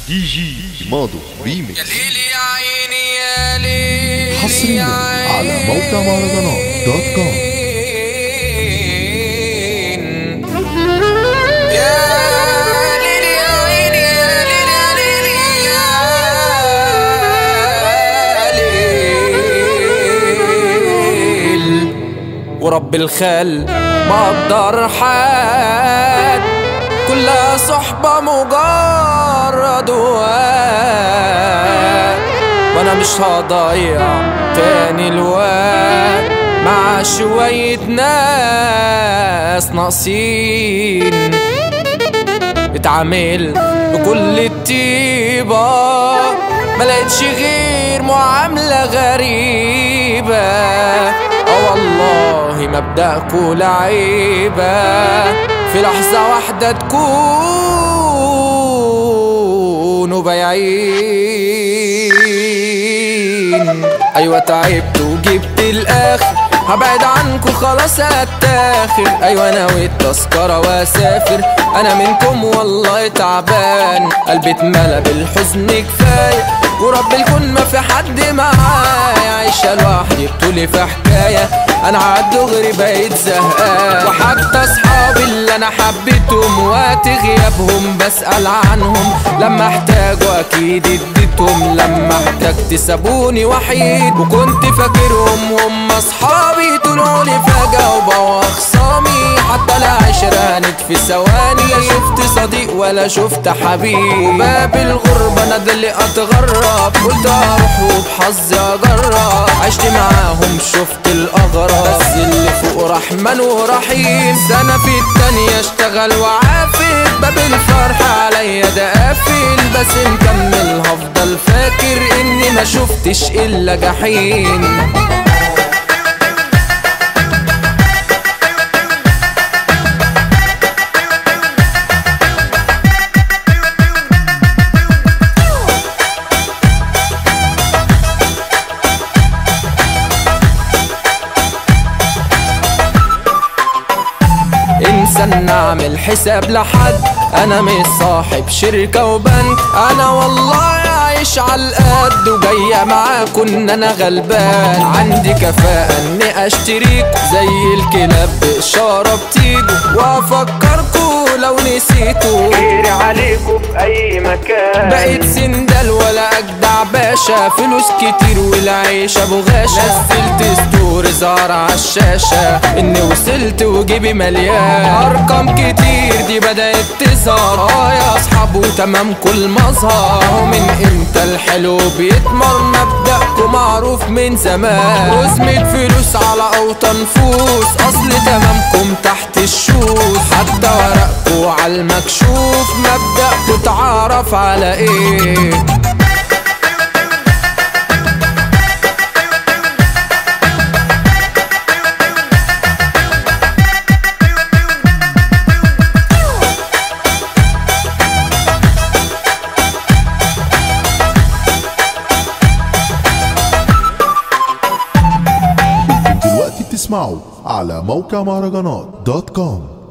دي جي ماضو ريميكس يا ليل يا عيني يا ليل حصريا على موقع مهرجانات دوت كوم يا ليل يا عيني يا ليل يا ليل يا ليل ورب الخل ما قدر حد كلها صحبة مجرد وقت وانا مش هضيع تاني الوقت مع شوية ناس ناقصين اتعامل بكل الطيبة ما لقيتش غير معاملة غريبة اه والله مبدأكوا لعيبة في لحظة واحدة تكونوا بايعين ايوه تعبت وجبت الاخر هبعد عنكو خلاص هتاخر ايوه ناوي التذكرة واسافر انا منكم والله تعبان قلبي اتملى بالحزن كفاية ورب الكون ما في حد معايا عايشة لوحدي بطولي في حكاية انا عالدغري بقيت زهقان وحتى اصحابي اللي انا حبيتهم وقت غيابهم بسأل عنهم لما احتاجوا اكيد اديتهم لما احتجت سابوني وحيد وكنت فاكرهم هم اصحابي طلعوا لي فجأة وبقوا اخصامي حتى العشرة هانت في ثواني لا شفت صديق ولا شفت حبيب باب الغربة انا ده اللي اتغرب قلت اروح وبحظي اجرب عشت معاهم شفت الاغرب بس اللي فوق رحمن ورحيم سنة في التانية اشتغل وعافر باب الفرح عليا ده قافل بس مكمل هفضل فاكر اني ما شفتش الا جحيم انسى ان اعمل حساب لحد انا مش صاحب شركة وبنك انا والله عايش على القد وجاية معاكم ان انا غلبان عندي كفاءة اني اشتريك زي الكلاب بإشارة بتيجوا وافكركوا لو نسيتوا خيري عليكم في اي مكان بقيت سندل ولا اجدع باشا فلوس كتير والعيش ابو غاشا نزلت ستوري ظهر عالشاشة اني وصلت وجيبي مليان ارقام كتير دي بدأت تظهر اه يا اصحاب وتمام كل مظهر ومن امتى الحلو بيتمر مبدأكم معروف من زمان وزمة فلوس على اوطى نفوس اصل تمامكم تحت الشوز حتى ورقكوا على المكشوف مبدأكوا تعرف على ايه دلوقتي بتسمعوا على موقع مهرجانات دوت كوم